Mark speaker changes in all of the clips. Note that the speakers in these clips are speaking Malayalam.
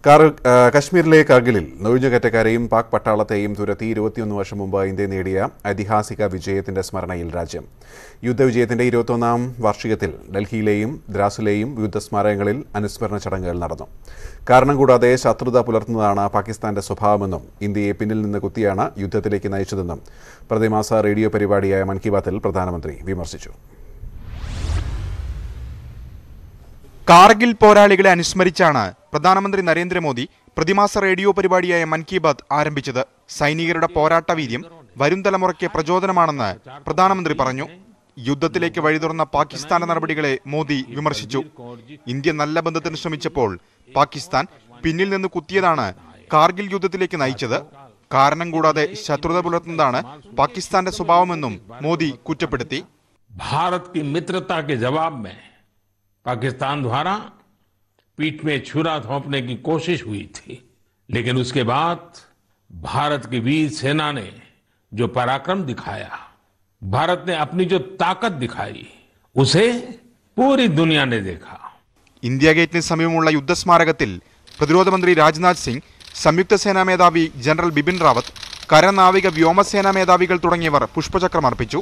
Speaker 1: കാർ ആ, കശ്മീരിലെ കാർഗിലിൽ നുഴഞ്ഞുകയറ്റക്കാരെയും പാക് പട്ടാളത്തെയും തുരത്തി ഇരുപത്തിയൊന്ന് വർഷം മുമ്പ് ഇന്ത്യ നേടിയ ഐതിഹാസിക വിജയത്തിന്റെ സ്മരണയിൽ രാജ്യം യുദ്ധവിജയത്തിന്റെ ഇരുപത്തൊന്നാം വാർഷികത്തിൽ ഡൽഹിയിലെയും ദ്രാസിലെയും യുദ്ധസ്മാരകങ്ങളിൽ അനുസ്മരണ ചടങ്ങുകൾ നടന്നു കാരണം കൂടാതെ ശത്രുത പുലർത്തുന്നതാണ് പാകിസ്ഥാന്റെ സ്വഭാവമെന്നും ഇന്ത്യയെ പിന്നിൽ നിന്ന് കുത്തിയാണ് യുദ്ധത്തിലേക്ക് നയിച്ചതെന്നും പ്രതിമാസ റേഡിയോ പരിപാടിയായ മൻ കി ബാത്തിൽ പ്രധാനമന്ത്രി വിമർശിച്ചു
Speaker 2: കാർഗിൽ പോരാളികളെ അനുസ്മരിച്ചാണ് പ്രധാനമന്ത്രി നരേന്ദ്രമോദി പ്രതിമാസ റേഡിയോ പരിപാടിയായ മൻ കി ബാത് ആരംഭിച്ചത് സൈനികരുടെ പോരാട്ട വീര്യം വരും തലമുറയ്ക്ക് പ്രചോദനമാണെന്ന് പ്രധാനമന്ത്രി പറഞ്ഞു യുദ്ധത്തിലേക്ക് വഴിതുറന്ന പാകിസ്ഥാന്റെ നടപടികളെ മോദി വിമർശിച്ചു ഇന്ത്യ നല്ല ബന്ധത്തിന് ശ്രമിച്ചപ്പോൾ പാകിസ്ഥാൻ പിന്നിൽ നിന്ന് കുത്തിയതാണ് കാർഗിൽ യുദ്ധത്തിലേക്ക് നയിച്ചത് കാരണം കൂടാതെ ശത്രുത പുലർത്തുന്നതാണ് പാകിസ്ഥാന്റെ സ്വഭാവമെന്നും മോദി കുറ്റപ്പെടുത്തി
Speaker 3: भारत की मित्रता के जवाब में पाकिस्तान द्वारा पीठ में छुरा थोपने की कोशिश हुई थी लेकिन उसके बाद भारत की वीर सेना ने जो पराक्रम दिखाया भारत ने अपनी जो ताकत दिखाई उसे पूरी दुनिया ने देखा
Speaker 2: ഇന്ത്യ ഗേറ്റിന് സമീപമുള്ള യുദ്ധസ്മാരകത്തിൽ പ്രതിരോധ മന്ത്രി രാജ്നാഥ് സിംഗ് സംയുക്ത സേനാ മേധാവി ജനറൽ ബിപിൻ റാവത്ത് കരനാവിക വ്യോമസേനാ മേധാവികൾ തുടങ്ങിയവർ പുഷ്പചക്രം അർപ്പിച്ചു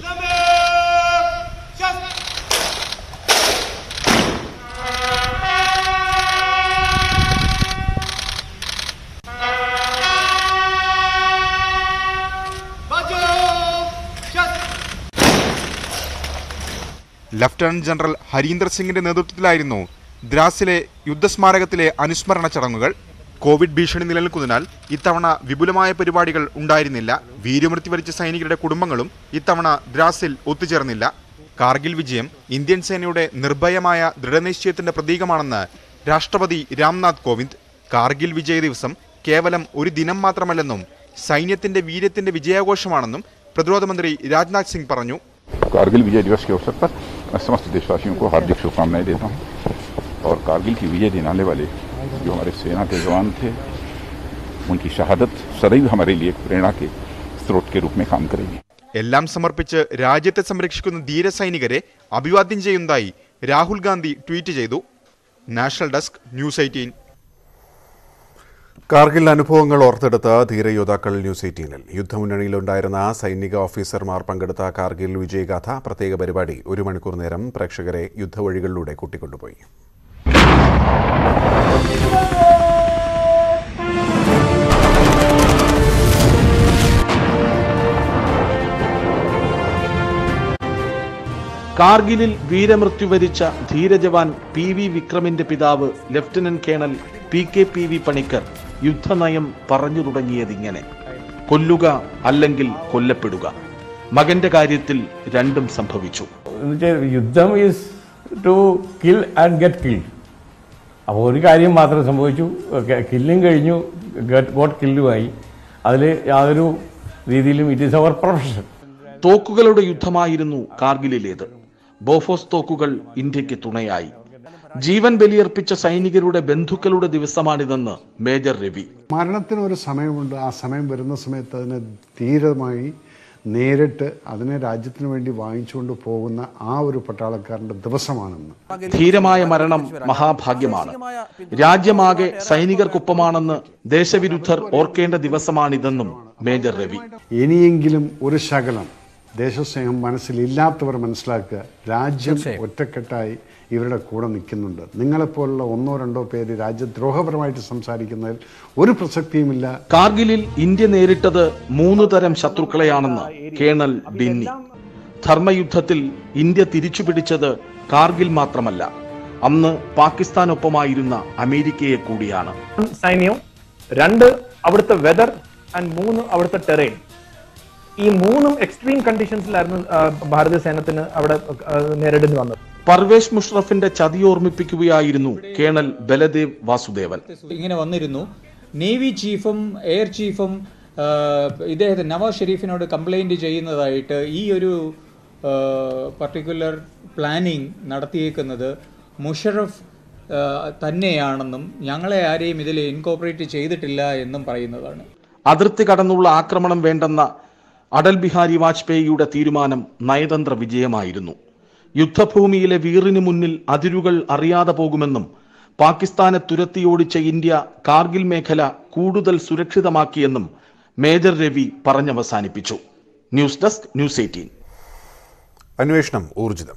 Speaker 2: ലഫ്റ്റനന്റ് ജനറൽ ഹരീന്ദർ സിംഗിന്റെ നേതൃത്വത്തിലായിരുന്നു ദ്രാസിലെ യുദ്ധസ്മാരകത്തിലെ അനുസ്മരണ ചടങ്ങുകൾ കോവിഡ് ഭീഷണി നിലനിൽക്കുന്നതിനാൽ ഇത്തവണ വിപുലമായ പരിപാടികൾ ഉണ്ടായിരുന്നില്ല വീരമൃത്യു വരിച്ച സൈനികരുടെ കുടുംബങ്ങളും ഇത്തവണ ദ്രാസിൽ ഒത്തുചേർന്നില്ല കാർഗിൽ വിജയം ഇന്ത്യൻ സേനയുടെ നിർഭയമായ ദൃഢനിശ്ചയത്തിന്റെ പ്രതീകമാണെന്ന് രാഷ്ട്രപതി രാംനാഥ് കോവിന്ദ് കാർഗിൽ വിജയ ദിവസം കേവലം ഒരു ദിനം മാത്രമല്ലെന്നും സൈന്യത്തിന്റെ വീര്യത്തിന്റെ വിജയാഘോഷമാണെന്നും പ്രതിരോധ മന്ത്രി രാജ്നാഥ് സിംഗ് പറഞ്ഞു
Speaker 4: कारगिल विजय दिवस के अवसर पर मैं समस्त देशवासियों को हार्दिक शुभकामनाएं देता हूं और कारगिल की विजय दिलाने वाले जो हमारे सेना के जवान थे उनकी शहादत सदैव हमारे लिए एक प्रेरणा के स्रोत के रूप में काम करेगी
Speaker 2: എല്ലാം സമർപ്പിച്ച് രാജ്യത്തെ സംരക്ഷിക്കുന്ന ധീര സൈനികരെ അഭിവാദ്യം ചെയ്യുന്നതായി രാഹുൽ ഗാന്ധി ട്വീറ്റ് ചെയ്തു national desk news eighteen
Speaker 1: Kargil അനുഭവങ്ങൾ ഓർത്തെടുത്ത ധീരയോദ്ധാക്കൾ ന്യൂസ് എയ്റ്റീനിൽ യുദ്ധമുന്നണിയിലുണ്ടായിരുന്ന സൈനിക ഓഫീസർമാർ പങ്കെടുത്ത കാർഗിൽ വിജയഗാഥ പ്രത്യേക പരിപാടി ഒരു മണിക്കൂർ നേരം പ്രേക്ഷകരെ യുദ്ധവഴികളിലൂടെ കൂട്ടിക്കൊണ്ടുപോയി
Speaker 5: കാർഗിലിൽ വീരമൃത്യു വരിച്ച ധീരജവാൻ പി വി വിക്രമിന്റെ പിതാവ് lieutenant colonel P K P V Panicker യുദ്ധനയം പറഞ്ഞു തുടങ്ങിയതിങ്ങനെ കൊല്ലുക അല്ലെങ്കിൽ കൊല്ലപ്പെടുക മകന്റെ കാര്യത്തിൽ രണ്ടും സംഭവിച്ചു
Speaker 6: എന്നുവെച്ചാൽ യുദ്ധം is to kill and get killed അപ്പോൾ ഒരു കാര്യം മാത്രം സംഭവിച്ചു കില്ലും കഴിഞ്ഞു ഗോട്ട് കില്ലുമായി അതിൽ യാതൊരു രീതിയിലും ഇറ്റ് ഈസ് അവർ പ്രൊഫഷൻ
Speaker 5: തോക്കുകളുടെ യുദ്ധമായിരുന്നു കാർഗിലിലേത് ബോഫോസ് തോക്കുകൾ ഇന്ത്യക്ക് തുണയായി ജീവൻ ബലിയർപ്പിച്ച സൈനികരുടെ ബന്ധുക്കളുടെ ദിവസമാണിതെന്ന് മേജർ രവി
Speaker 7: മരണത്തിന് ഒരു സമയമുണ്ട് ആ സമയം വരുന്ന സമയത്ത് അതിനെ ധീരമായി നേരിട്ട് അതിനെ രാജ്യത്തിന് വേണ്ടി വാങ്ങിച്ചുകൊണ്ട് പോകുന്ന ആ ഒരു പട്ടാളക്കാരൻ്റെ ദിവസമാണെന്ന്
Speaker 5: ധീരമായ മരണം മഹാഭാഗ്യമാണ് രാജ്യമാകെ സൈനികർക്കൊപ്പമാണെന്ന് ദേശവിരുദ്ധർ ഓർക്കേണ്ട ദിവസമാണിതെന്നും മേജർ രവി
Speaker 7: ഇനിയെങ്കിലും ഒരു ശകലം ദേശസ്നേഹം മനസ്സിലില്ലാത്തവർ മനസ്സിലാക്കുക രാജ്യം ഒറ്റക്കെട്ടായി ഇവരുടെ കൂടെ നിൽക്കുന്നുണ്ട് നിങ്ങളെപ്പോലുള്ള ഒന്നോ രണ്ടോ പേര് രാജ്യദ്രോഹപരമായിട്ട് സംസാരിക്കുന്നതിൽ ഒരു പ്രസക്തിയുമില്ല
Speaker 5: കാർഗിലിൽ ഇന്ത്യ നേരിട്ടത് മൂന്ന് തരം ശത്രുക്കളെയാണെന്ന് കേണൽ ഡിന്നി ധർമ്മയുദ്ധത്തിൽ ഇന്ത്യ തിരിച്ചുപിടിച്ചത് കാർഗിൽ മാത്രമല്ല അന്ന് പാകിസ്ഥാനൊപ്പമായിരുന്ന അമേരിക്കയെ കൂടിയാണ്
Speaker 8: സൈന്യവും രണ്ട് അവിടുത്തെ വെതർ ആൻഡ് മൂന്ന് അവിടുത്തെ ടെറൈൻ ഈ മൂന്നും എക്സ്ട്രീം കണ്ടീഷൻസിലായിരുന്നു ആ, ഭാരതീയ സേനത്തിന് അവിടെ ആ, നേരിടേണ്ടി വന്നത്
Speaker 5: പർവേഷ് മുഷറഫിന്റെ ചതി ഓർമ്മിപ്പിക്കുകയായിരുന്നു കേണൽ ബലദേവ് വാസുദേവൻ
Speaker 9: ഇങ്ങനെ വന്നിരുന്നു നേവി ചീഫും എയർ ചീഫും ആ, ഇദ്ദേഹത്തെ നവാസ് ഷെരീഫിനോട് കംപ്ലൈൻറ്റ് ചെയ്യുന്നതായിട്ട് ഈ ഒരു പർട്ടിക്കുലർ പ്ലാനിങ് നടത്തിയേക്കുന്നത് മുഷറഫ് ആ, തന്നെയാണെന്നും ഞങ്ങളെ ആരെയും ഇതിൽ ഇൻകോപ്പറേറ്റ് ചെയ്തിട്ടില്ല എന്നും പറയുന്നതാണ്
Speaker 5: അതിർത്തി കടന്നുള്ള ആക്രമണം വേണ്ടെന്ന അടൽ ബിഹാരി വാജ്പേയിയുടെ തീരുമാനം നയതന്ത്ര വിജയമായിരുന്നു യുദ്ധഭൂമിയിലെ വീറിന് മുന്നിൽ അതിരുകൾ അറിയാതെ പോകുമെന്നും പാകിസ്ഥാനെ തുരത്തിയോടിച്ച ഇന്ത്യ കാർഗിൽ മേഖല കൂടുതൽ സുരക്ഷിതമാക്കിയെന്നും മേജർ രവി പറഞ്ഞവസാനിപ്പിച്ചു ന്യൂസ് ഡെസ്ക് ന്യൂസ് എയ്റ്റീൻ
Speaker 1: അന്വേഷണം ഊർജിതം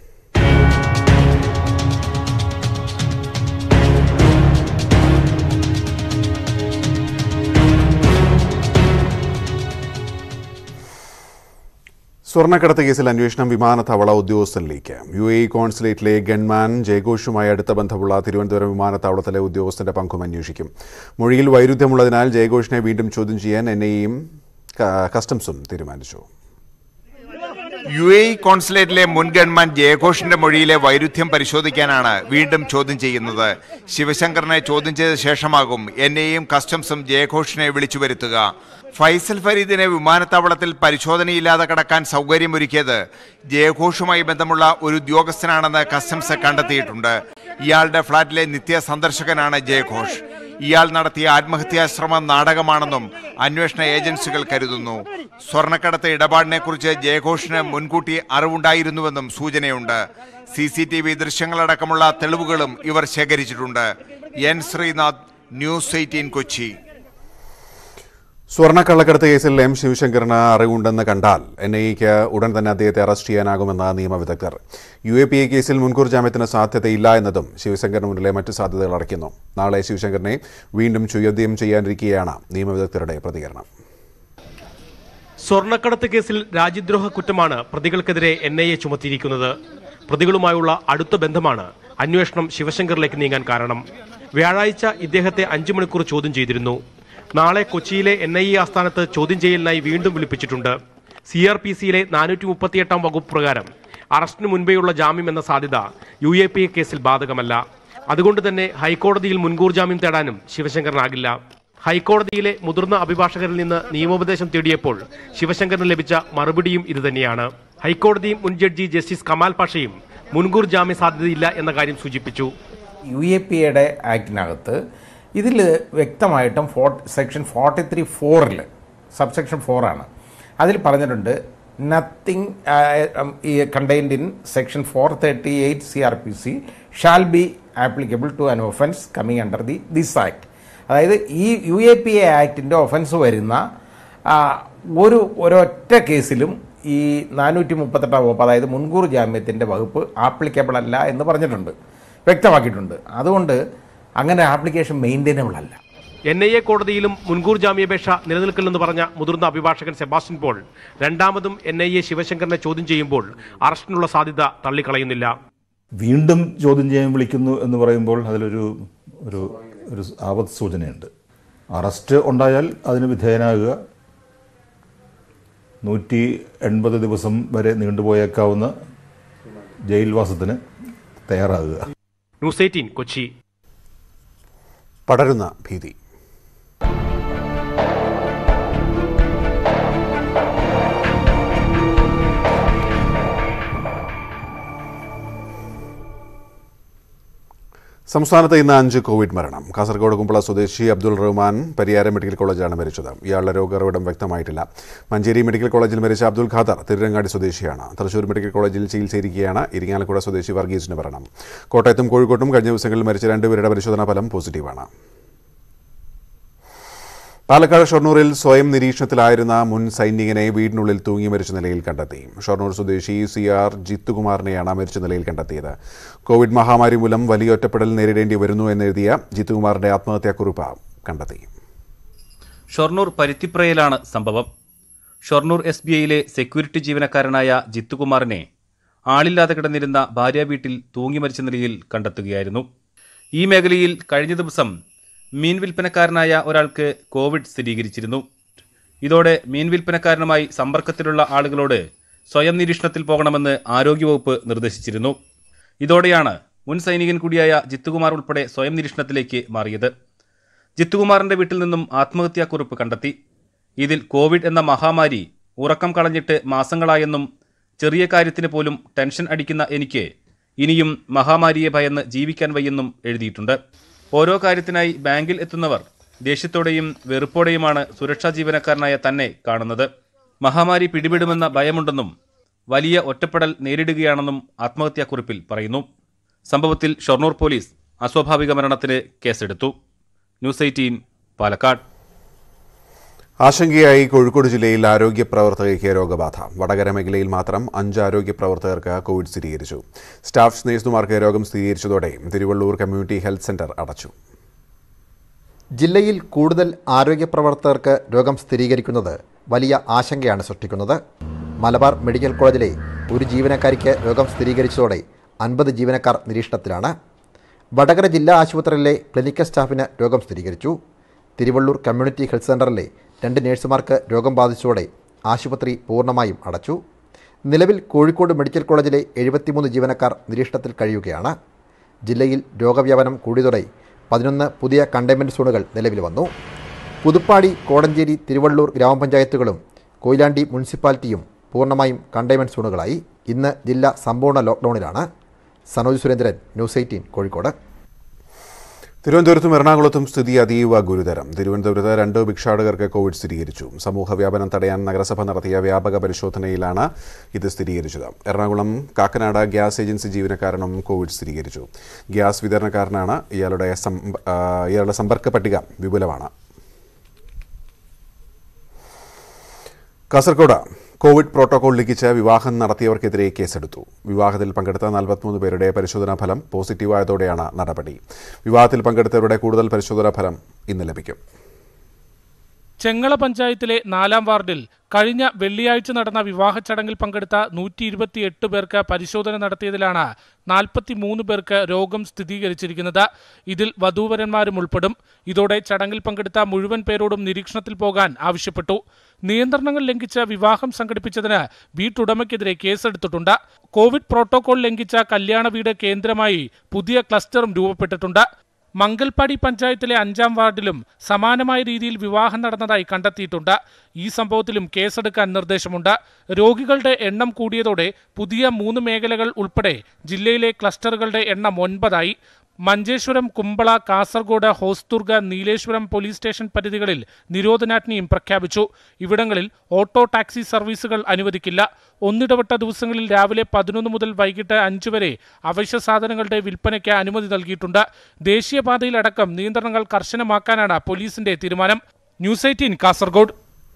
Speaker 1: സ്വർണ്ണക്കടത്ത് കേസിൽ അന്വേഷണം വിമാനത്താവള ഉദ്യോഗസ്ഥരിലേക്ക് യു എ കോൺസുലേറ്റിലെ ഗൺമാൻ ജയഘോഷുമായി അടുത്ത ബന്ധമുള്ള തിരുവനന്തപുരം വിമാനത്താവളത്തിലെ ഉദ്യോഗസ്ഥന്റെ പങ്കും അന്വേഷിക്കും മൊഴിയിൽ വൈരുദ്ധ്യമുള്ളതിനാൽ ജയഘോഷിനെ വീണ്ടും ചോദ്യം ചെയ്യാൻ എൻ ഐയും കസ്റ്റംസും തീരുമാനിച്ചു
Speaker 10: യു എ ഇ കോൺസുലേറ്റിലെ മുൻ ഗവൺമാൻ ജയഘോഷിന്റെ മൊഴിയിലെ വൈരുദ്ധ്യം പരിശോധിക്കാനാണ് വീണ്ടും ചോദ്യം ചെയ്യുന്നത് ശിവശങ്കറിനെ ചോദ്യം ചെയ്ത ശേഷമാകും എൻ ഐയും കസ്റ്റംസും ജയഘോഷിനെ വിളിച്ചു വരുത്തുക ഫൈസൽ ഫരീദിനെ വിമാനത്താവളത്തിൽ പരിശോധനയില്ലാതെ കടക്കാൻ സൗകര്യമൊരുക്കിയത് ജയഘോഷുമായി ബന്ധമുള്ള ഒരു ഉദ്യോഗസ്ഥനാണെന്ന് കസ്റ്റംസ് കണ്ടെത്തിയിട്ടുണ്ട് ഇയാളുടെ ഫ്ളാറ്റിലെ നിത്യ സന്ദർശകനാണ് ജയഘോഷ് ഇയാൾ നടത്തിയ ആത്മഹത്യാശ്രമം നാടകമാണെന്നും അന്വേഷണ ഏജൻസികൾ കരുതുന്നു സ്വർണ്ണക്കടത്ത് ഇടപാടിനെ കുറിച്ച് ജയഘോഷിന് മുൻകൂട്ടി അറിവുണ്ടായിരുന്നുവെന്നും സൂചനയുണ്ട് സി സി ടി വി ദൃശ്യങ്ങളടക്കമുള്ള തെളിവുകളും ഇവർ ശേഖരിച്ചിട്ടുണ്ട് N Sreenath news eighteen Kochi
Speaker 1: സ്വർണ്ണക്കള്ളക്കടത്ത് കേസിൽ എം ശിവശങ്കറിന് അറിവുണ്ടെന്ന് കണ്ടാൽ എൻ ഐക്ക് ഉടൻ തന്നെ അദ്ദേഹത്തെ അറസ്റ്റ് ചെയ്യാനാകുമെന്ന് നിയമവിദഗ്ധർ യു എ പി എ കേസിൽ മുൻകൂർ ജാമ്യത്തിന് സാധ്യതയില്ല എന്നതും ശിവശങ്കറിന് മുന്നിലെ മറ്റ് സാധ്യതകൾ അടയ്ക്കുന്നു നാളെ ശിവശങ്കറിനെ വീണ്ടും ചോദ്യം ചെയ്യാനിരിക്കെയാണ് നിയമവിദഗ്ധരുടെ പ്രതികരണം
Speaker 11: സ്വർണ്ണക്കടത്ത് കേസിൽ രാജ്യദ്രോഹ കുറ്റമാണ് പ്രതികൾക്കെതിരെ എൻ ഐ എ ചുമത്തിയിരിക്കുന്നത് പ്രതികളുമായുള്ള അടുത്ത ബന്ധമാണ് അന്വേഷണം ശിവശങ്കറിലേക്ക് നീങ്ങാൻ കാരണം വ്യാഴാഴ്ച ഇദ്ദേഹത്തെ അഞ്ചു മണിക്കൂർ ചോദ്യം ചെയ്തിരുന്നു നാളെ കൊച്ചിയിലെ എൻ ഐ എ ആസ്ഥാനത്ത് ചോദ്യം ചെയ്യലിനായി വീണ്ടും വിളിപ്പിച്ചിട്ടുണ്ട് സി ആർ പി സിയിലെ നാനൂറ്റി മുപ്പത്തിയെട്ടാം വകുപ്പ് പ്രകാരം അറസ്റ്റിന് മുൻപേയുള്ള ജാമ്യം എന്ന സാധ്യത യു എ പി എ കേസിൽ ബാധകമല്ല അതുകൊണ്ട് തന്നെ ഹൈക്കോടതിയിൽ മുൻകൂർ ജാമ്യം തേടാനും ശിവശങ്കറിനാകില്ല ഹൈക്കോടതിയിലെ മുതിർന്ന അഭിഭാഷകരിൽ നിന്ന് നിയമോപദേശം തേടിയപ്പോൾ ശിവശങ്കറിന് ലഭിച്ച മറുപടിയും ഇതുതന്നെയാണ് ഹൈക്കോടതി മുൻ ജഡ്ജി ജസ്റ്റിസ് കമാൽ പാഷയും മുൻകൂർ ജാമ്യ സാധ്യതയില്ല എന്ന കാര്യം സൂചിപ്പിച്ചു
Speaker 12: യു എ പി എയുടെ ആക്ടിനകത്ത് ഇതിൽ വ്യക്തമായിട്ടും ഫോ സെക്ഷൻ ഫോർട്ടി ത്രീ ഫോറിൽ സബ് സെക്ഷൻ ഫോറാണ് അതിൽ പറഞ്ഞിട്ടുണ്ട് nothing contained in section four thirty eight C R P C shall be applicable to an offence coming under the this act അതായത് ഈ യു എ പി എ ആക്ടിൻ്റെ ഒഫൻസ് വരുന്ന ആ, ഒരു ഒരൊറ്റ കേസിലും ഈ നാനൂറ്റി മുപ്പത്തെട്ടാം വകുപ്പ് അതായത് മുൻകൂർ ജാമ്യത്തിൻ്റെ വകുപ്പ് ആപ്ലിക്കബിൾ അല്ല എന്ന് പറഞ്ഞിട്ടുണ്ട് വ്യക്തമാക്കിയിട്ടുണ്ട് അതുകൊണ്ട് അങ്ങനെ ആപ്ലിക്കേഷൻ മെയിൻറ്റൈനബിൾ അല്ല
Speaker 11: എൻ ഐ എ കോടതിയിലും മുൻകൂർ ജാമ്യാപേക്ഷ നിലനിൽക്കില്ലെന്ന് പറഞ്ഞ മുതിർന്ന അഭിഭാഷകൻ സെബാസ്റ്റ്യൻ പോൾ രണ്ടാമതും എൻ ഐ എ ശിവശങ്കറിനെ ചോദ്യം ചെയ്യുമ്പോൾ അറസ്റ്റിനുള്ള സാധ്യത തള്ളിക്കളയുന്നില്ല
Speaker 13: വീണ്ടും ചോദ്യം ചെയ്യാൻ വിളിക്കുന്നു എന്ന് പറയുമ്പോൾ അതിലൊരു ഒരു ഒരു ആപത്ത് സൂചനയുണ്ട് അറസ്റ്റ് ഉണ്ടായാൽ അതിന് വിധേയനാകുക നൂറ്റി എൺപത് ദിവസം വരെ നീണ്ടുപോയേക്കാവുന്ന ജയിൽവാസത്തിന് തയ്യാറാകുക
Speaker 11: ന്യൂസ് എയ്റ്റീൻ കൊച്ചി
Speaker 1: പടരുന്ന ഭീതി സംസ്ഥാനത്ത് ഇന്ന് അഞ്ച് കോവിഡ് മരണം കാസർഗോഡ് കുമ്പള സ്വദേശി അബ്ദുൾ റഹ്മാൻ പരിയാരം മെഡിക്കൽ കോളേജിലാണ് മരിച്ചത് ഇയാളുടെ രോഗഉറവിടം വ്യക്തമായിട്ടില്ല മഞ്ചേരി മെഡിക്കൽ കോളേജിൽ മരിച്ച അബ്ദുൾ ഖാദർ തിരുരങ്ങാടി സ്വദേശിയാണ് തൃശൂർ മെഡിക്കൽ കോളേജിൽ ചികിത്സയിരിക്കുകയാണ് ഇരിങ്ങാലക്കുട സ്വദേശി വർഗീസിന് മരണം കോട്ടയത്തും കോഴിക്കോട്ടും കഴിഞ്ഞ ദിവസങ്ങളിൽ മരിച്ച രണ്ടുപേരുടെ പരിശോധനാ ഫലം പോസിറ്റീവാണ് പാലക്കാട് ഷൊർണൂരിൽ സ്വയം നിരീക്ഷണത്തിലായിരുന്ന മുൻ സൈനികനെ വീടിനുള്ളിൽ തൂങ്ങി മരിച്ച നിലയിൽ കണ്ടെത്തി ഷൊർണൂർ സ്വദേശി സി ആർ ജിത്തുകുമാറിനെയാണ് മരിച്ച നിലയിൽ കണ്ടെത്തിയത് കോവിഡ് മഹാമാരി മൂലം വലിയ ഒറ്റപ്പെടൽ നേരിടേണ്ടി വരുന്നു എന്നെഴുതിയ ജിത്തുകുമാറിന്റെ ആത്മഹത്യാക്കുറിപ്പ് കണ്ടെത്തി
Speaker 14: ഷൊർണൂർ പരുത്തിപ്രയിലാണ് സംഭവം ഷൊർണൂർ എസ് ബി ഐയിലെ സെക്യൂരിറ്റി ജീവനക്കാരനായ ജിത്തുകുമാറിനെ ആളില്ലാതെ കിടന്നിരുന്ന ഭാര്യ വീട്ടിൽ തൂങ്ങി മരിച്ച നിലയിൽ കണ്ടെത്തുകയായിരുന്നു ഈ മേഖലയിൽ കഴിഞ്ഞ ദിവസം മീൻ വിൽപ്പനക്കാരനായ ഒരാൾക്ക് കോവിഡ് സ്ഥിരീകരിച്ചിരുന്നു ഇതോടെ മീൻ വിൽപ്പനക്കാരനുമായി സമ്പർക്കത്തിലുള്ള ആളുകളോട് സ്വയം നിരീക്ഷണത്തിൽ പോകണമെന്ന് ആരോഗ്യവകുപ്പ് നിർദ്ദേശിച്ചിരുന്നു ഇതോടെയാണ് മുൻ സൈനികൻ കൂടിയായ ജിത്തുകുമാർ ഉൾപ്പെടെ സ്വയം നിരീക്ഷണത്തിലേക്ക് മാറിയത് ജിത്തുകുമാറിന്റെ വീട്ടിൽ നിന്നും ആത്മഹത്യാക്കുറിപ്പ് കണ്ടെത്തി ഇതിൽ കോവിഡ് എന്ന മഹാമാരി ഉറക്കം കളഞ്ഞിട്ട് മാസങ്ങളായെന്നും ചെറിയ കാര്യത്തിന് പോലും ടെൻഷൻ അടിക്കുന്ന എനിക്ക് ഇനിയും മഹാമാരിയെ ഭയന്ന് ജീവിക്കാൻ വയ്യെന്നും എഴുതിയിട്ടുണ്ട് ഓരോ കാര്യത്തിനായി ബാങ്കിൽ എത്തുന്നവർ ദേഷ്യത്തോടെയും വെറുപ്പോടെയുമാണ് സുരക്ഷാ ജീവനക്കാരനായ തന്നെ കാണുന്നത് മഹാമാരി പിടിപെടുമെന്ന ഭയമുണ്ടെന്നും വലിയ ഒറ്റപ്പെടൽ നേരിടുകയാണെന്നും ആത്മഹത്യാക്കുറിപ്പിൽ പറയുന്നു സംഭവത്തിൽ ഷൊർണൂർ പോലീസ് അസ്വാഭാവിക മരണത്തിന് കേസെടുത്തു ന്യൂസ് എയ്റ്റീൻ പാലക്കാട്
Speaker 1: ആശങ്കയായി കോഴിക്കോട് ജില്ലയിൽ ആരോഗ്യ പ്രവർത്തകയ്ക്ക് രോഗബാധ വടകര മേഖലയിൽ മാത്രം അഞ്ച് ആരോഗ്യ പ്രവർത്തകർക്ക് കോവിഡ് സ്ഥിരീകരിച്ചു സ്റ്റാഫ് നഴ്സുമാർക്ക് രോഗം സ്ഥിരീകരിച്ചതോടെ തിരുവള്ളൂർ കമ്മ്യൂണിറ്റി ഹെൽത്ത് സെന്റർ അടച്ചു
Speaker 15: ജില്ലയിൽ കൂടുതൽ ആരോഗ്യ പ്രവർത്തകർക്ക് രോഗം സ്ഥിരീകരിക്കുന്നത് വലിയ ആശങ്കയാണ് സൃഷ്ടിക്കുന്നത് മലബാർ മെഡിക്കൽ കോളേജിലെ ഒരു ജീവനക്കാരിക്ക് രോഗം സ്ഥിരീകരിച്ചതോടെ അൻപത് ജീവനക്കാർ നിരീക്ഷണത്തിലാണ് വടകര ജില്ലാ ആശുപത്രിയിലെ ക്ലിനിക്കൽ സ്റ്റാഫിന് രോഗം സ്ഥിരീകരിച്ചു തിരുവള്ളൂർ കമ്മ്യൂണിറ്റി ഹെൽത്ത് സെൻ്ററിലെ രണ്ട് നഴ്സുമാർക്ക് രോഗം ബാധിച്ചതോടെ ആശുപത്രി പൂർണ്ണമായും അടച്ചു നിലവിൽ കോഴിക്കോട് മെഡിക്കൽ കോളേജിലെ എഴുപത്തിമൂന്ന് ജീവനക്കാർ നിരീക്ഷണത്തിൽ കഴിയുകയാണ് ജില്ലയിൽ രോഗവ്യാപനം കൂടിയതോടെ പതിനൊന്ന് പുതിയ കണ്ടെയ്ൻമെൻറ്റ് സോണുകൾ നിലവിൽ വന്നു പുതുപ്പാടി കോടഞ്ചേരി തിരുവള്ളൂർ ഗ്രാമപഞ്ചായത്തുകളും കൊയിലാണ്ടി മുനിസിപ്പാലിറ്റിയും പൂർണ്ണമായും കണ്ടെയ്ൻമെൻറ്റ് സോണുകളായി ഇന്ന് ജില്ല സമ്പൂർണ്ണ ലോക്ക്ഡൌണിലാണ് സനോജ് സുരേന്ദ്രൻ ന്യൂസ് എയ്റ്റീൻ കോഴിക്കോട്
Speaker 1: തിരുവനന്തപുരത്തും എറണാകുളത്തും സ്ഥിതി അതീവ ഗുരുതരം തിരുവനന്തപുരത്ത് രണ്ട് ഭിക്ഷാടകർക്ക് കോവിഡ് സ്ഥിരീകരിച്ചു സമൂഹ വ്യാപനം തടയാൻ നഗരസഭ നടത്തിയ വ്യാപക പരിശോധനയിലാണ് ഇത് സ്ഥിരീകരിച്ചത് എറണാകുളം കാക്കനാട് ഗ്യാസ് ഏജൻസി ജീവനക്കാരനും കോവിഡ് സ്ഥിരീകരിച്ചു ഗ്യാസ് വിതരണക്കാരനാണ് ഇയാളുടെ സമ്പ- ആ, ഇയാളുടെ സമ്പർക്ക പട്ടിക വിപുലമാണ് കാസർഗോഡ് കോവിഡ് പ്രോട്ടോകോൾ ലംഘിച്ച് വിവാഹം നടത്തിയവർക്കെതിരെ കേസെടുത്തു വിവാഹത്തിൽ പങ്കെടുത്ത നാൽപ്പത്തിമൂന്ന് പേരുടെ പരിശോധനാ ഫലം പോസിറ്റീവായതോടെയാണ് നടപടി വിവാഹത്തിൽ പങ്കെടുത്തവരുടെ കൂടുതൽ പരിശോധനാ ഫലം ഇന്ന് ലഭിക്കും
Speaker 16: ചെങ്ങള പഞ്ചായത്തിലെ നാലാം വാർഡിൽ കഴിഞ്ഞ വെള്ളിയാഴ്ച നടന്ന വിവാഹ ചടങ്ങിൽ പങ്കെടുത്ത നൂറ്റി ഇരുപത്തിയെട്ട് പേർക്ക് പരിശോധന നടത്തിയതിലാണ് നാൽപ്പത്തിമൂന്ന് പേർക്ക് രോഗം സ്ഥിരീകരിച്ചിരിക്കുന്നത് ഇതിൽ വധൂവരന്മാരും ഉൾപ്പെടും ഇതോടെ ചടങ്ങിൽ പങ്കെടുത്ത മുഴുവൻ പേരോടും നിരീക്ഷണത്തിൽ പോകാൻ ആവശ്യപ്പെട്ടു നിയന്ത്രണങ്ങൾ ലംഘിച്ച് വിവാഹം സംഘടിപ്പിച്ചതിന് വീട്ടുടമയ്ക്കെതിരെ കേസെടുത്തിട്ടുണ്ട് കോവിഡ് പ്രോട്ടോകോൾ ലംഘിച്ച കല്യാണ വീട് കേന്ദ്രമായി പുതിയ ക്ലസ്റ്ററും രൂപപ്പെട്ടിട്ടുണ്ട് മംഗൽപാടി പഞ്ചായത്തിലെ അഞ്ചാം വാർഡിലും സമാനമായ രീതിയിൽ വിവാഹം നടന്നതായി കണ്ടെത്തിയിട്ടുണ്ട് ഈ സംഭവത്തിലും കേസെടുക്കാൻ നിർദ്ദേശമുണ്ട് രോഗികളുടെ എണ്ണം കൂടിയതോടെ പുതിയ മൂന്ന് മേഖലകൾ ഉൾപ്പെടെ ജില്ലയിലെ ക്ലസ്റ്ററുകളുടെ എണ്ണം ഒൻപതായി മഞ്ചേശ്വരം കുമ്പള കാസർഗോഡ് ഹോസ്ദുർഗ നീലേശ്വരം പോലീസ് സ്റ്റേഷൻ പരിധികളിൽ നിരോധനാജ്ഞയും പ്രഖ്യാപിച്ചു ഇവിടങ്ങളിൽ ഓട്ടോ ടാക്സി സർവീസുകൾ അനുവദിക്കില്ല ഒന്നിടവിട്ട ദിവസങ്ങളിൽ രാവിലെ പതിനൊന്ന് മുതൽ വൈകിട്ട് അഞ്ച് വരെ അവശ്യ സാധനങ്ങളുടെ വിൽപ്പനയ്ക്ക് അനുമതി നൽകിയിട്ടുണ്ട് ദേശീയപാതയിലടക്കം നിയന്ത്രണങ്ങൾ കർശനമാക്കാനാണ് പോലീസിന്റെ തീരുമാനം ന്യൂസ് എയ്റ്റീൻ കാസർഗോഡ്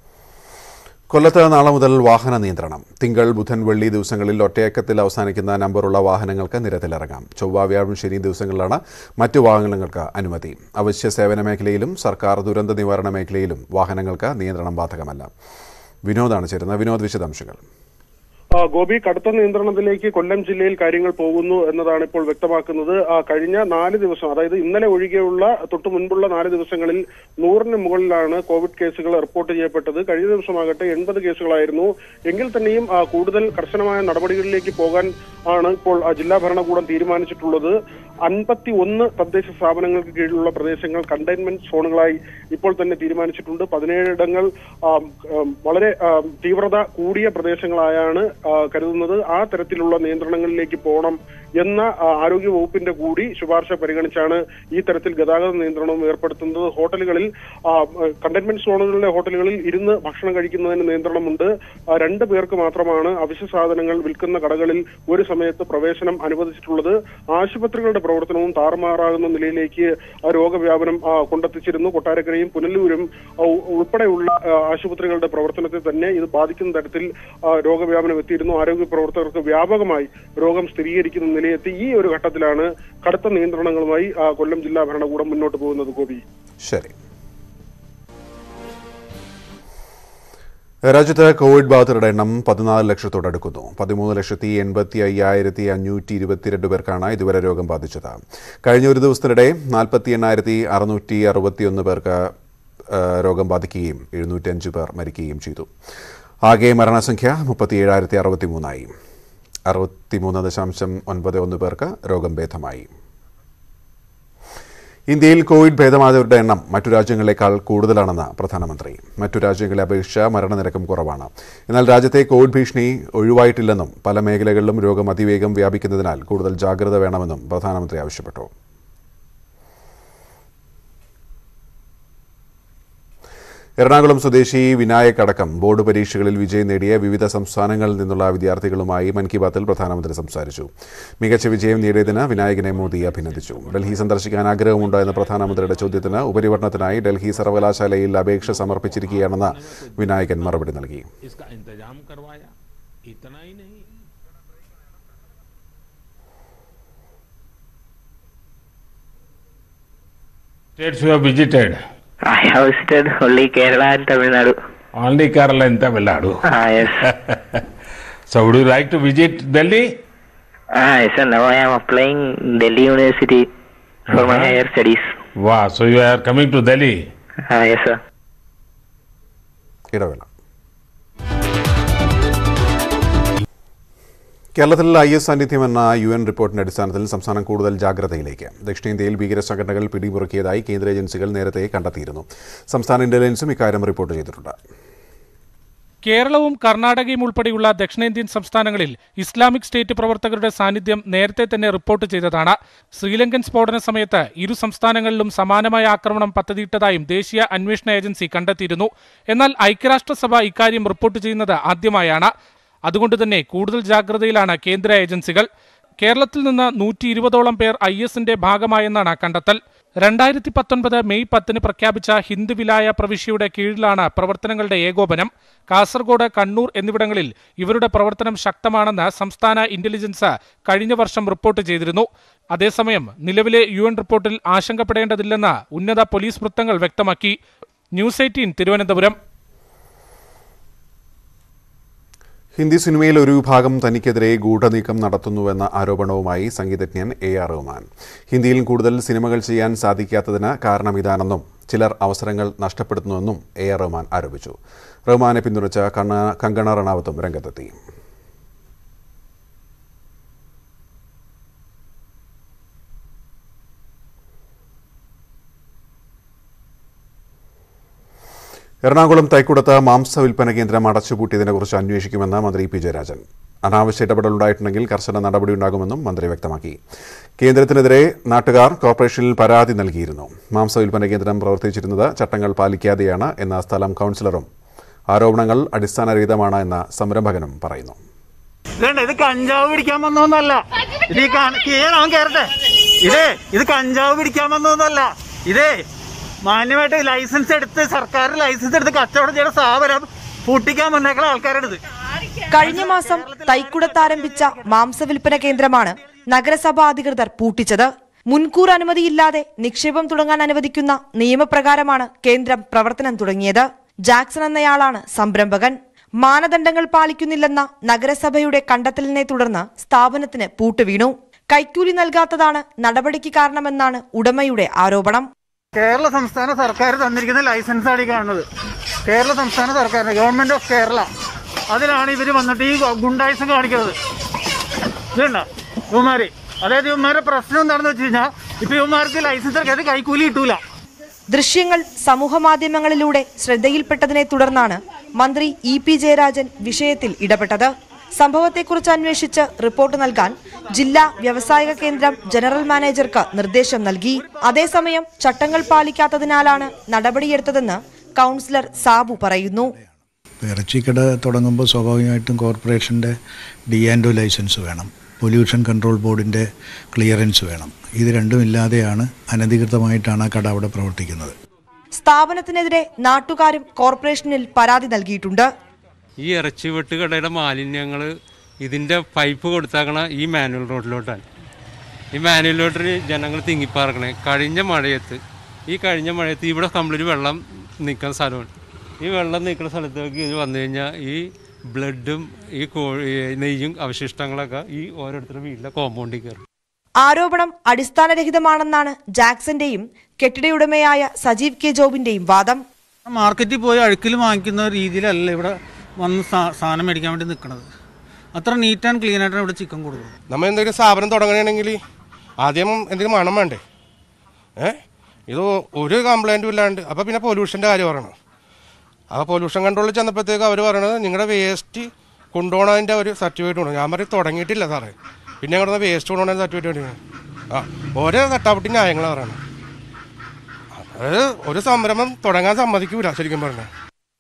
Speaker 1: കൊല്ലത്ത് നാളെ മുതൽ വാഹന നിയന്ത്രണം തിങ്കൾ ബുധൻ വെള്ളി ദിവസങ്ങളിൽ ഒറ്റയക്കത്തിൽ അവസാനിക്കുന്ന നമ്പറുള്ള വാഹനങ്ങൾക്ക് നിരത്തിലിറങ്ങാം ചൊവ്വ വ്യാഴം ശനി ദിവസങ്ങളിലാണ് മറ്റു വാഹനങ്ങൾക്ക് അനുമതി അവശ്യ സേവന മേഖലയിലും സർക്കാർ ദുരന്ത നിവാരണ മേഖലയിലും വാഹനങ്ങൾക്ക് നിയന്ത്രണം ബാധകമല്ല വിനോദാണ് ചേരുന്നത് വിനോദ് വിശദാംശങ്ങൾ
Speaker 17: ആ, ഗോപി കടുത്ത നിയന്ത്രണത്തിലേക്ക് കൊല്ലം ജില്ലയിൽ കാര്യങ്ങൾ പോകുന്നു എന്നതാണ് ഇപ്പോൾ വ്യക്തമാക്കുന്നത് ആ, കഴിഞ്ഞ നാല് ദിവസം അതായത് ഇന്നലെ ഒഴികെയുള്ള തൊട്ടു മുൻപുള്ള നാല് ദിവസങ്ങളിൽ നൂറിന് മുകളിലാണ് കോവിഡ് കേസുകൾ റിപ്പോർട്ട് ചെയ്യപ്പെട്ടത് കഴിഞ്ഞ ദിവസമാകട്ടെ എൺപത് കേസുകളായിരുന്നു എങ്കിൽ തന്നെയും ആ, കൂടുതൽ കർശനമായ നടപടികളിലേക്ക് പോകാൻ ആണ് ഇപ്പോൾ ആ, ജില്ലാ ഭരണകൂടം തീരുമാനിച്ചിട്ടുള്ളത് അൻപത്തി ഒന്ന് തദ്ദേശ സ്ഥാപനങ്ങൾക്ക് കീഴിലുള്ള പ്രദേശങ്ങൾ കണ്ടെയ്ൻമെന്റ് സോണുകളായി ഇപ്പോൾ തന്നെ തീരുമാനിച്ചിട്ടുണ്ട് പതിനേഴിടങ്ങൾ ആം, ആം, വളരെ ആം, തീവ്രത കൂടിയ പ്രദേശങ്ങളായാണ് ആ, കരുതുന്നത് ആ തരത്തിലുള്ള നിയന്ത്രണങ്ങളിലേക്ക് പോകണം എന്ന ആ, ആരോഗ്യ വകുപ്പിന്റെ കൂടി ശുപാർശ പരിഗണിച്ചാണ് ഈ തരത്തിൽ ഗതാഗത നിയന്ത്രണവും ഏർപ്പെടുത്തുന്നത് ഹോട്ടലുകളിൽ ആ, കണ്ടെയ്ൻമെന്റ് സോണുകളിലെ ഹോട്ടലുകളിൽ ഇരുന്ന് ഭക്ഷണം കഴിക്കുന്നതിന് നിയന്ത്രണമുണ്ട് ആ, രണ്ട് പേർക്ക് മാത്രമാണ് അവശ്യ സാധനങ്ങൾ വിൽക്കുന്ന കടകളിൽ ഒരു സമയത്ത് പ്രവേശനം അനുവദിച്ചിട്ടുള്ളത് ആശുപത്രികളുടെ പ്രവർത്തനവും താറുമാറാകുന്ന നിലയിലേക്ക് ആ രോഗവ്യാപനം ആ, കൊണ്ടെത്തിച്ചിരുന്നു കൊട്ടാരക്കരയും പുനലൂരും ആ, ഉ- ഉൾപ്പെടെയുള്ള ആ, ആശുപത്രികളുടെ പ്രവർത്തനത്തെ തന്നെ ഇത് ബാധിക്കുന്ന തരത്തിൽ ആ, രോഗവ്യാപനം എത്തിയിരുന്നു ആരോഗ്യ പ്രവർത്തകർക്ക് വ്യാപകമായി രോഗം സ്ഥിരീകരിക്കുന്ന നിലയെത്തി ഈ ഒരു ഘട്ടത്തിലാണ് കടുത്ത നിയന്ത്രണങ്ങളുമായി ആ, കൊല്ലം ജില്ലാ ഭരണകൂടം മുന്നോട്ട് പോകുന്നത് ഗോപി
Speaker 1: ശരി രാജ്യത്ത് കോവിഡ് ബാധിതരുടെ എണ്ണം പതിനാല് ലക്ഷത്തോടടുക്കുന്നു പതിമൂന്ന് ലക്ഷത്തി എൺപത്തി അയ്യായിരത്തി അഞ്ഞൂറ്റി ഇരുപത്തിരണ്ട് പേർക്കാണ് ഇതുവരെ രോഗം ബാധിച്ചത് കഴിഞ്ഞ ഒരു ദിവസത്തിനിടെ നാൽപ്പത്തി എണ്ണായിരത്തി അറുന്നൂറ്റി അറുപത്തിയൊന്ന് പേർക്ക് ആ, രോഗം ബാധിക്കുകയും എഴുന്നൂറ്റഞ്ച് പേർ മരിക്കുകയും ചെയ്തു ആകെ മരണസംഖ്യ മുപ്പത്തി ഏഴായിരത്തി അറുപത്തി മൂന്നായി അറുപത്തിമൂന്ന് ദശാംശം ഒൻപത് ഒന്ന് പേർക്ക് രോഗം ഭേദമായി ഇന്ത്യയിൽ കോവിഡ് ഭേദമായവരുടെ എണ്ണം മറ്റു രാജ്യങ്ങളെക്കാൾ കൂടുതലാണെന്ന് പ്രധാനമന്ത്രി മറ്റു രാജ്യങ്ങളെ അപേക്ഷിച്ച് മരണനിരക്കും കുറവാണ് എന്നാൽ രാജ്യത്തെ കോവിഡ് ഭീഷണി ഒഴിവായിട്ടില്ലെന്നും പല മേഖലകളിലും രോഗം അതിവേഗം വ്യാപിക്കുന്നതിനാൽ കൂടുതൽ ജാഗ്രത വേണമെന്നും പ്രധാനമന്ത്രി ആവശ്യപ്പെട്ടു എറണാകുളം സ്വദേശി വിനായക് അടക്കം ബോർഡ് പരീക്ഷകളിൽ വിജയം നേടിയ വിവിധ സംസ്ഥാനങ്ങളിൽ നിന്നുള്ള വിദ്യാർത്ഥികളുമായി മൻ കി ബാത്തിൽ പ്രധാനമന്ത്രി സംസാരിച്ചു മികച്ച വിജയം നേടിയതിന് വിനായകിനെ മോദി അഭിനന്ദിച്ചു ഡൽഹി സന്ദർശിക്കാൻ ആഗ്രഹമുണ്ടോ എന്ന പ്രധാനമന്ത്രിയുടെ ചോദ്യത്തിന് ഉപരിപഠനത്തിനായി ഡൽഹി സർവകലാശാലയിൽ അപേക്ഷ സമർപ്പിച്ചിരിക്കുകയാണെന്ന് വിനായകൻ മറുപടി നൽകി
Speaker 3: इसका इंतजाम करवाया इतना ही नहीं states you have visited
Speaker 18: I have visited only Kerala and Tamil Nadu.
Speaker 3: only kerala and tamil nadu
Speaker 18: Ah, yes.
Speaker 3: so would you like to visit delhi
Speaker 18: Ah, yes, sir. Now I am applying Delhi University for my
Speaker 3: Uh-huh.
Speaker 18: higher studies.
Speaker 3: wow so you are coming to delhi
Speaker 18: Ah, yes, sir.
Speaker 1: ഇടവേള കേരളത്തിൽ ഐ എസ് സാന്നിധ്യം എന്ന യു എൻ റിപ്പോർട്ടിന്റെ അടിസ്ഥാനത്തിൽ സംസ്ഥാനം കൂടുതൽ ജാഗ്രതയിലേക്ക് ദക്ഷിണേന്ത്യയിൽ ഭീകര സംഘടനകൾ പിടിമുറുക്കിയതായി കേന്ദ്ര ഏജൻസികൾ നേരത്തെ കണ്ടെത്തിയിരുന്നു സംസ്ഥാന ഇന്റലിജൻസും ഇക്കാര്യം റിപ്പോർട്ട് ചെയ്തിട്ടുണ്ട്
Speaker 16: കേരളവും കർണാടകയും ഉൾപ്പെടെയുള്ള ദക്ഷിണേന്ത്യൻ സംസ്ഥാനങ്ങളിൽ ഇസ്ലാമിക് സ്റ്റേറ്റ് പ്രവർത്തകരുടെ സാന്നിധ്യം നേരത്തെ തന്നെ റിപ്പോർട്ട് ചെയ്തതാണ് ശ്രീലങ്കൻ സ്ഫോടന സമയത്ത് ഇരു സംസ്ഥാനങ്ങളിലും സമാനമായ ആക്രമണം പദ്ധതിയിട്ടതായും ദേശീയ അന്വേഷണ ഏജൻസി കണ്ടെത്തിയിരുന്നു എന്നാൽ ഐക്യരാഷ്ട്രസഭ ഇക്കാര്യം റിപ്പോർട്ട് ചെയ്യുന്നത് ആദ്യമായാണ് അതുകൊണ്ട് തന്നെ കൂടുതൽ ജാഗ്രതയിലാണ് കേന്ദ്ര ഏജൻസികൾ കേരളത്തിൽ നിന്ന് നൂറ്റി ഇരുപതോളം പേർ ഐ എസിന്റെ ഭാഗമായെന്നാണ് കണ്ടെത്തൽ രണ്ടായിരത്തി പത്തൊൻപത് മെയ് പത്തിന് പ്രഖ്യാപിച്ച ഹിന്ദ് വിലായ പ്രവിശ്യയുടെ കീഴിലാണ് പ്രവർത്തനങ്ങളുടെ ഏകോപനം കാസർഗോഡ് കണ്ണൂർ എന്നിവിടങ്ങളിൽ ഇവരുടെ പ്രവർത്തനം ശക്തമാണെന്ന് സംസ്ഥാന ഇന്റലിജൻസ് കഴിഞ്ഞ വർഷം റിപ്പോർട്ട് ചെയ്തിരുന്നു അതേസമയം നിലവിലെ യു എൻ റിപ്പോർട്ടിൽ ആശങ്കപ്പെടേണ്ടതില്ലെന്ന് ഉന്നത പോലീസ് വൃത്തങ്ങൾ വ്യക്തമാക്കി ന്യൂസ് എയ്റ്റീൻ തിരുവനന്തപുരം
Speaker 1: ഹിന്ദി സിനിമയിൽ ഒരു വിഭാഗം തനിക്കെതിരെ ഗൂഢനീക്കം നടത്തുന്നുവെന്ന ആരോപണവുമായി സംഗീതജ്ഞൻ എ ആർ റഹ്മാൻ ഹിന്ദിയിൽ കൂടുതൽ സിനിമകൾ ചെയ്യാൻ സാധിക്കാത്തതിന് കാരണം ഇതാണെന്നും ചിലർ അവസരങ്ങൾ നഷ്ടപ്പെടുത്തുന്നുവെന്നും എ ആർ റഹ്മാൻ ആരോപിച്ചു റഹ്മാനെ പിന്തുണച്ച കണ്ണ- കങ്കണ റണാവത്തും രംഗത്തെത്തി എറണാകുളം തൈക്കുടത്ത് മാംസ വിൽപ്പന കേന്ദ്രം അടച്ചുപൂട്ടിയതിനെക്കുറിച്ച് അന്വേഷിക്കുമെന്ന് മന്ത്രി പി ജയരാജൻ അനാവശ്യ ഇടപെടലുണ്ടായിട്ടുണ്ടെങ്കിൽ കർശന നടപടിയുണ്ടാകുമെന്നും മന്ത്രി വ്യക്തമാക്കി കേന്ദ്രത്തിനെതിരെ നാട്ടുകാർ കോർപ്പറേഷനിൽ പരാതി നൽകിയിരുന്നു മാംസ വിൽപ്പന കേന്ദ്രം പ്രവർത്തിച്ചിരുന്നത് ചട്ടങ്ങൾ പാലിക്കാതെയാണ് എന്ന സ്ഥലം കൗൺസിലറും ആരോപണങ്ങൾ അടിസ്ഥാനരഹിതമാണ് എന്ന സംരംഭകനും പറയുന്നു
Speaker 19: ഇതേണ്ട ഇത് കഞ്ചാവ് പിടിക്കാൻ വന്നൊന്നല്ല ഇത് ഈ കാണ- കീഴാൻ കയറട്ടെ ഇതേ ഇത് കഞ്ചാവ് പിടിക്കാൻ വന്നൊന്നല്ല ഇതേ മാന്യമായിട്ട് ലൈസൻസ് എടുത്ത് സർക്കാർ ലൈസൻസ് എടുത്ത് കച്ചവടം ചെയ്യുന്ന സ്ഥാപനം പൂട്ടിക്കാൻ വന്നേക്കുന്ന ആൾക്കാരെടുത്ത്
Speaker 20: കഴിഞ്ഞ മാസം തൈക്കുടത്ത് ആരംഭിച്ച മാംസവിൽപ്പന കേന്ദ്രമാണ് നഗരസഭാ അധികൃതർ പൂട്ടിച്ചത് മുൻകൂർ അനുമതിയില്ലാതെ നിക്ഷേപം തുടങ്ങാൻ അനുവദിക്കുന്ന നിയമപ്രകാരമാണ് കേന്ദ്രം പ്രവർത്തനം തുടങ്ങിയത് ജാക്സൺ എന്നയാളാണ് സംരംഭകൻ മാനദണ്ഡങ്ങൾ പാലിക്കുന്നില്ലെന്ന നഗരസഭയുടെ കണ്ടെത്തലിനെ തുടർന്ന് സ്ഥാപനത്തിന് പൂട്ടുവീണു കൈക്കൂലി നൽകാത്തതാണ് നടപടിക്ക് കാരണമെന്നാണ് ഉടമയുടെ ആരോപണം
Speaker 19: കേരള സംസ്ഥാന സർക്കാർ തന്നിരിക്കുന്ന ലൈസൻസ് ആണ് ഈ കാണുന്നത് കേരള സംസ്ഥാന സർക്കാരിന് ഗവൺമെന്റ് ഓഫ് കേരള അതിലാണ് ഇവർ വന്നിട്ട് ഈ ഗുണ്ടായിസം കാണിക്കുന്നത് ഇതുണ്ട ഇവന്മാര് അതായത് ഇവന്മാരുടെ പ്രശ്നം എന്താണെന്ന് വെച്ച് കഴിഞ്ഞാൽ ഇപ്പൊ ഇവന്മാർക്ക് ലൈസൻസ് എടുക്കാതെ കൈക്കൂലി കിട്ടൂല
Speaker 20: ദൃശ്യങ്ങൾ സമൂഹമാധ്യമങ്ങളിലൂടെ ശ്രദ്ധയിൽപ്പെട്ടതിനെ തുടർന്നാണ് മന്ത്രി ഇ പി ജയരാജൻ വിഷയത്തിൽ ഇടപെട്ടത് സംഭവത്തെക്കുറിച്ച് അന്വേഷിച്ച് റിപ്പോർട്ട് നൽകാൻ ജില്ലാ വ്യവസായിക കേന്ദ്രം ജനറൽ മാനേജർക്ക് നിർദ്ദേശം നൽകി അതേസമയം ചട്ടങ്ങൾ പാലിക്കാത്തതിനാലാണ് നടപടിയെടുത്തതെന്ന് കൗൺസിലർ സാബു പറയുന്നു
Speaker 21: ഇറച്ചിക്കട തുടങ്ങുമ്പോൾ സ്വാഭാവികമായിട്ടും കോർപ്പറേഷൻ്റെ ഡി ആൻഡ് ലൈസൻസ് വേണം പൊല്യൂഷൻ കൺട്രോൾ ബോർഡിൻ്റെ ക്ലിയറൻസ് വേണം ഇത് രണ്ടും ഇല്ലാതെയാണ് അനധികൃതമായിട്ടാണ് ആ കട അവിടെ പ്രവർത്തിക്കുന്നത്
Speaker 20: സ്ഥാപനത്തിനെതിരെ നാട്ടുകാരും കോർപ്പറേഷനിൽ പരാതി നൽകിയിട്ടുണ്ട്
Speaker 22: ഈ ഇറച്ചി വെട്ടുകടയുടെ മാലിന്യങ്ങൾ ഇതിൻ്റെ പൈപ്പ് കൊടുത്താക്കണ ഈ മാനുവൽ റോഡിലോട്ടാണ് ഈ മാനുവൽ റോഡിൽ ജനങ്ങൾ തിങ്ങിപ്പാർക്കണേ കഴിഞ്ഞ മഴയത്ത് ഈ കഴിഞ്ഞ മഴയത്ത് ഇവിടെ കംപ്ലീറ്റ് വെള്ളം നിൽക്കുന്ന സ്ഥലമാണ് ഈ വെള്ളം നിൽക്കുന്ന സ്ഥലത്തേക്ക് ഇത് വന്നു കഴിഞ്ഞാൽ ഈ ബ്ലഡും ഈ കോഴി നെയ്യും അവശിഷ്ടങ്ങളൊക്കെ ഈ ഓരോരുത്തരുടെ വീട്ടിലെ കോമ്പൗണ്ടിൽ കയറും
Speaker 20: ആരോപണം അടിസ്ഥാനരഹിതമാണെന്നാണ് ജാക്സന്റെയും കെട്ടിടയുടമയായ സജീവ് കെ ജോബിന്റെയും വാദം
Speaker 19: മാർക്കറ്റിൽ പോയി അഴുക്കിൽ വാങ്ങിക്കുന്ന രീതിയിലല്ല ഇവിടെ വന്ന് സാ- സാധനം മേടിക്കാൻ വേണ്ടി നിൽക്കുന്നത് അത്ര നീറ്റ് ആൻഡ് ക്ലീൻ ആയിട്ടാണ് ഇവിടെ ചിക്കൻ കൊടുക്കുന്നത്
Speaker 23: നമ്മൾ എന്തെങ്കിലും സ്ഥാപനം തുടങ്ങണമെങ്കിൽ ആദ്യം എന്തെങ്കിലും മണം വേണ്ടേ ഏ ഇത് ഒരു കംപ്ലൈൻറ്റും ഇല്ലാണ്ട് അപ്പോൾ പിന്നെ പൊല്യൂഷൻ്റെ കാര്യം പറയണം അപ്പോൾ പൊല്യൂഷൻ കൺട്രോളിൽ ചെന്നപ്പോഴത്തേക്ക് അവർ പറയണത് നിങ്ങളുടെ വേസ്റ്റ് കൊണ്ടുപോകണതിൻ്റെ ഒരു സർട്ടിഫിക്കറ്റ് കൊണ്ടു ഞാൻ പറയും തുടങ്ങിയിട്ടില്ല സാറേ പിന്നെ ഞങ്ങളുടെ വേസ്റ്റ് കൊണ്ടുപോകണ സർട്ടിഫിക്കറ്റ് വേണ്ടി ആ ഓരോ തട്ടാപ്പട്ടി ന്യായങ്ങളാണ് പറയണത് അതായത് ഒരു സംരംഭം തുടങ്ങാൻ സമ്മതിക്കൂല ശരിക്കും പറഞ്ഞാൽ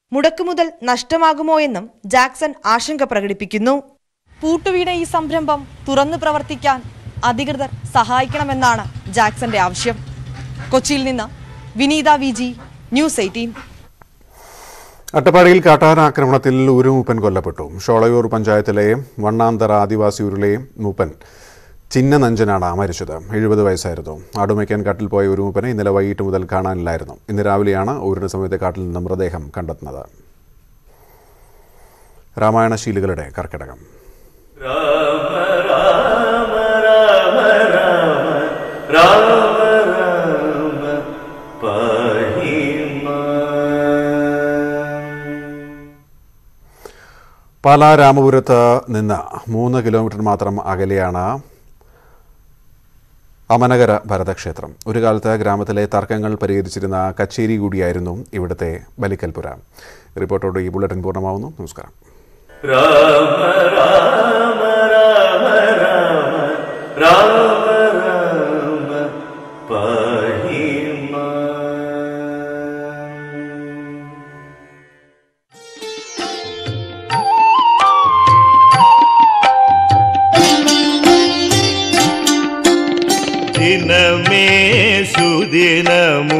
Speaker 20: മുടക്കുമുതൽ നഷ്ടമാകുമോ എന്നും ജാക്സൺ ആശങ്ക പ്രകടിപ്പിക്കുന്നു പൂട്ടുവീണ ഈ സംരംഭം തുറന്നു പ്രവർത്തിക്കാൻ അധികൃതർ സഹായിക്കണമെന്നാണ് ജാക്സന്റെ ആവശ്യം കൊച്ചിയിൽ നിന്ന് Vineetha V G news eighteen
Speaker 1: അട്ടപ്പാടിയിൽ കാട്ടാനാക്രമണത്തിൽ ഒരു മൂപ്പൻ കൊല്ലപ്പെട്ടു ഷോളയൂർ പഞ്ചായത്തിലെ വണ്ണാന്തറ ആദിവാസി ഊരിലെ മൂപ്പൻ ചിന്നനഞ്ചനാണ് മരിച്ചത് എഴുപത് വയസ്സായിരുന്നു ആടുമയ്ക്കാൻ കാട്ടിൽ പോയ ഒരു മൂപ്പനെ ഇന്നലെ വൈകിട്ട് മുതൽ കാണാനില്ലായിരുന്നു ഇന്ന് രാവിലെയാണ് ഊരിന് സമയത്തെ കാട്ടിൽ നിന്ന് മൃതദേഹം കണ്ടെത്തുന്നത് രാമായണശീലുകളുടെ കർക്കിടകം പാലാ രാമപുരത്ത് നിന്ന് മൂന്ന് കിലോമീറ്റർ മാത്രം അകലെയാണ് അമനകര ഭരതക്ഷേത്രം ഒരു കാലത്ത് ഗ്രാമത്തിലെ തർക്കങ്ങൾ പരിഹരിച്ചിരുന്ന കച്ചേരി കൂടിയായിരുന്നു ഇവിടുത്തെ ബലിക്കൽപുര റിപ്പോർട്ടോട് ഈ ബുള്ളറ്റിൻ പൂർണ്ണമാവുന്നു നമസ്കാരം
Speaker 2: രാമ രാമ രാമ രാമ രാമ രാമ പാഹി దినమే సుదినము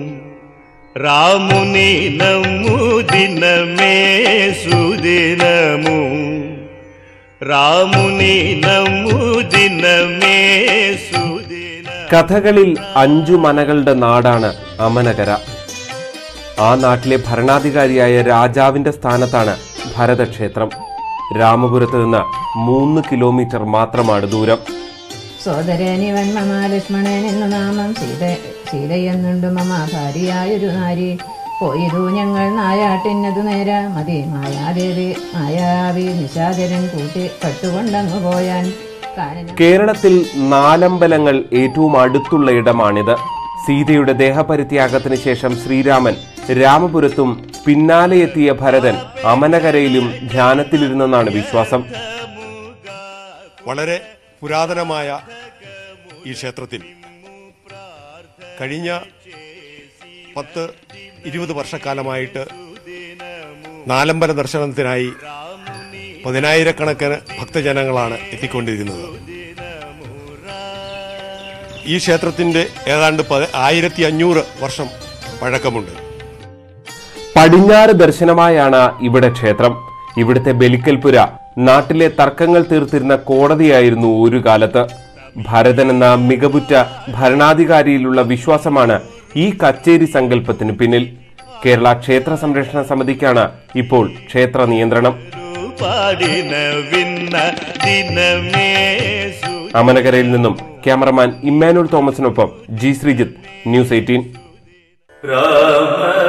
Speaker 2: రాముని నమ్ము దినమే సుదినము రాముని నమ్ము దినమే సుదిన
Speaker 4: കഥകളിൽ അഞ്ചു മനകളുടെ നാടാണ് അമനകര ആ നാട്ടിലെ ഭരണാധികാരിയായ രാജാവിന്റെ സ്ഥാനത്താണ് ഭരതക്ഷേത്രം രാമപുരത്ത് നിന്ന് മൂന്ന് കിലോമീറ്റർ മാത്രമാണ് ദൂരം
Speaker 6: സോദരനിവൻ മമ ലക്ഷ്മണൻ എന്നു നാമം സീത സീതയെന്നുണ്ട് മമ ഭാര്യയായൊരു നാരി പോയിരു ഞങ്ങൾ നായാട്ടിനതു നേര മതി മായാദേവി മായാവി നിശാചരൻ കൂട്ടി കട്ടുകൊണ്ടങ്ങു പോയാൻ കാനന
Speaker 4: കേരളത്തിൽ നാലമ്പലങ്ങൾ ഏറ്റവും അടുത്തുള്ള ഇടമാണിത് സീതയുടെ ദേഹപരിത്യാഗത്തിന് ശേഷം ശ്രീരാമൻ രാമപുരത്തും പിന്നാലെ എത്തിയ ഭരതൻ അമനകരയിലും ധ്യാനത്തിലിരുന്നെന്നാണ് വിശ്വാസം
Speaker 24: വളരെ പുരാതനമായ ഈ ക്ഷേത്രത്തിൽ കഴിഞ്ഞ പത്ത് ഇരുപത് വർഷക്കാലമായിട്ട് നാലമ്പല ദർശനത്തിനായി പതിനായിരക്കണക്കിന് ഭക്തജനങ്ങളാണ് എത്തിക്കൊണ്ടിരുന്നത് ഈ ക്ഷേത്രത്തിന്റെ ഏതാണ്ട് പതി- ആയിരത്തി അഞ്ഞൂറ് വർഷം പഴക്കമുണ്ട്
Speaker 4: പടിഞ്ഞാറ് ദർശനമായാണ് ഇവിടെ ക്ഷേത്രം ഇവിടുത്തെ ബലിക്കൽപുര നാട്ടിലെ തർക്കങ്ങൾ തീർത്തിരുന്ന കോടതിയായിരുന്നു ഒരു കാലത്ത് ഭരതൻ എന്ന മികവുറ്റ ഭരണാധികാരിയിലുള്ള വിശ്വാസമാണ് ഈ കച്ചേരി സങ്കല്പത്തിന് പിന്നിൽ കേരള ക്ഷേത്ര സംരക്ഷണ സമിതിക്കാണ് ഇപ്പോൾ ക്ഷേത്ര നിയന്ത്രണം
Speaker 2: പാടിന വിന്ന ദിനമേ സു
Speaker 4: അമനകരയിൽ നിന്നും ക്യാമറമാൻ ഇമ്മാനുൽ തോമസിനൊപ്പം G Sreejith news eighteen
Speaker 2: Rama